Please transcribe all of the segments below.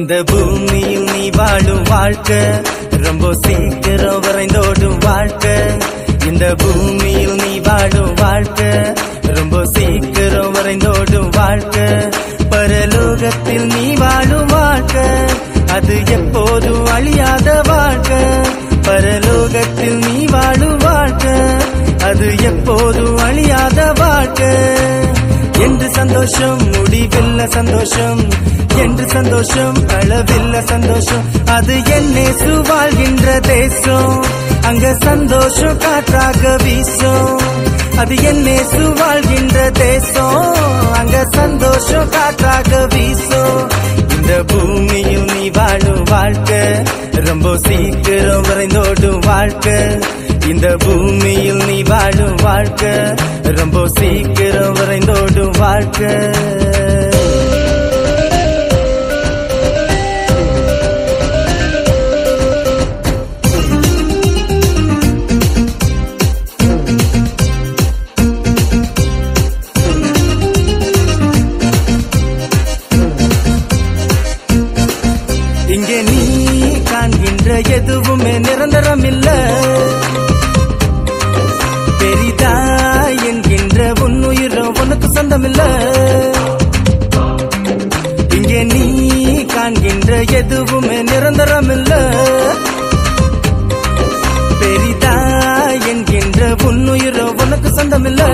இந்த பூமியில் நீ வாழும் வாழ்க்கை ரொம்ப சீக்கிரம் விரைந்தோடும் வாழ்க்கை இந்த பூமியில் நீ வாழும் வாழ்க்கை ரொம்ப சீக்கிரம் விரைந்தோடும் வாழ்க்கை பரலோகத்தில் நீ வாழும் வாழ்க்கை அது எப்போதும் அழியாத வாழ்க்கை பரலோகத்தில் நீ வாழும் வாழ்க்கை அது எப்போதும் அழியாத வாழ்க்கை என்று சந்தோஷம் முடிவில்ல சந்தோஷம் என்று சந்தோஷம் அளவில்ல சந்தோஷம் அது என்னே வாழ்கின்ற தேசம் அங்க சந்தோஷம் காற்றாக வீசும் அது என்னே வாழ்கின்ற தேசம் அங்க சந்தோஷம் காற்றாக வீசும் இந்த பூமியில் நீ வாழும் வாழ்க்கை ரொம்ப சீக்கிரம் விரைந்தோடும் வாழ்க்கை இந்த பூமியில் நீ வாழும் வாழ்க்கை ரொம்ப சீக்கிரம் விரைந்தோடும் வாழ்க்கை இங்கே நீ காண்கின்ற எதுவுமே நிரந்தரம் இல்ல பெரிதா என்கின்ற உன்னுயிரும் உனக்கு சொந்தம் இல்ல இங்கே நீ காண்கின்ற எதுவுமே நிரந்தரம் இல்ல பெரிதா என்கின்ற உன்னுயிரும் உனக்கு சொந்தம் இல்ல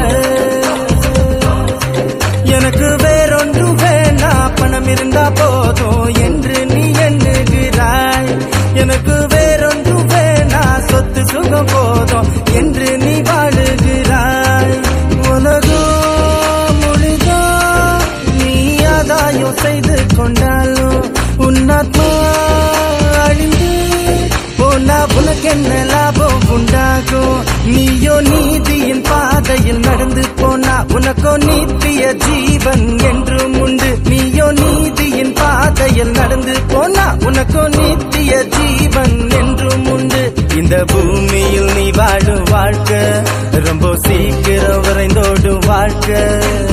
எனக்கு வேறொன்றும் வேணா பணம் இருந்தா போதும் என்று நீ எண்ணுகிறாய் எனக்கு வேறொன்றும் வேணா சொத்து சுகம் போதும் என்று நீ வாழுகிறாய் உலகம் முழுதோ நீ ஆதாயம் செய்து கொண்டாலும் உன்னாத்மா அழிந்து போனா உனக்கு என்ன லாபம் உண்டாகும் நீயோ நீதியின் பாதையில் நடந்து போனா உனக்கோ நித்திய ஜீவன் என்றும் உண்டு நீயோ நீதியின் பாதையில் நடந்து போனா உனக்கோ நித்திய ஜீவன் என்றும் உண்டு இந்த பூமியில் நீ வாழும் வாழ்க்கை ரொம்ப சீக்கிரம் விரைந்தோடும் வாழ்க்கை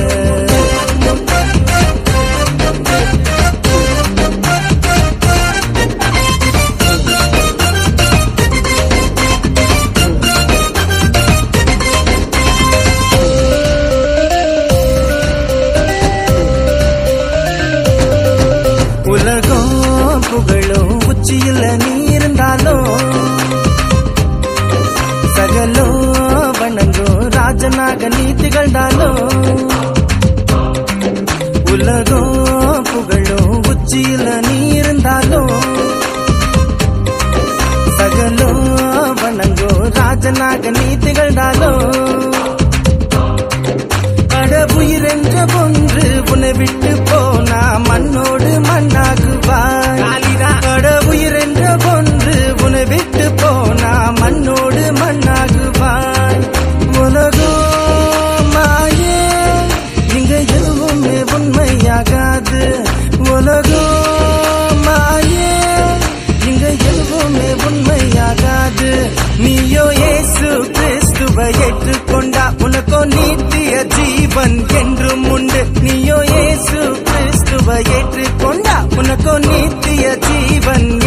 உலகம் புகழும் உச்சியில் நீ இருந்தாலும் சகலோ வணங்கும் ராஜனாக நீ திகழ்ந்தாலும் உலகம் புகழும் உச்சியில் நீ இருந்தாலும் சகலோ வணங்கும் ராஜனாக நீ திகழ்ந்தாலும் கடவுயிர் என்ற ஒன்று உன்னை விட்டு போனா மண்ணோடு மண்ணாகுவாய் கடவுயிர் என்ற ஒன்று உன்னை விட்டு போனா மண்ணோடு மண்ணாகுவாய் உலகோ மாயே இங்க எதுவுமே உண்மையாகாது உலகோ மாயே இங்க எதுவுமே உண்மையாகாது நீயோ இயேசு கிறிஸ்துவை ஏற்றுக்கொண்டா உனக்கோ நித்திய ஜீவன் என்றும் உண்டு நீயோ இயேசு கிறிஸ்துவை ஏற்றுக்கொண்டா உனக்கோ நித்திய ஜீவன்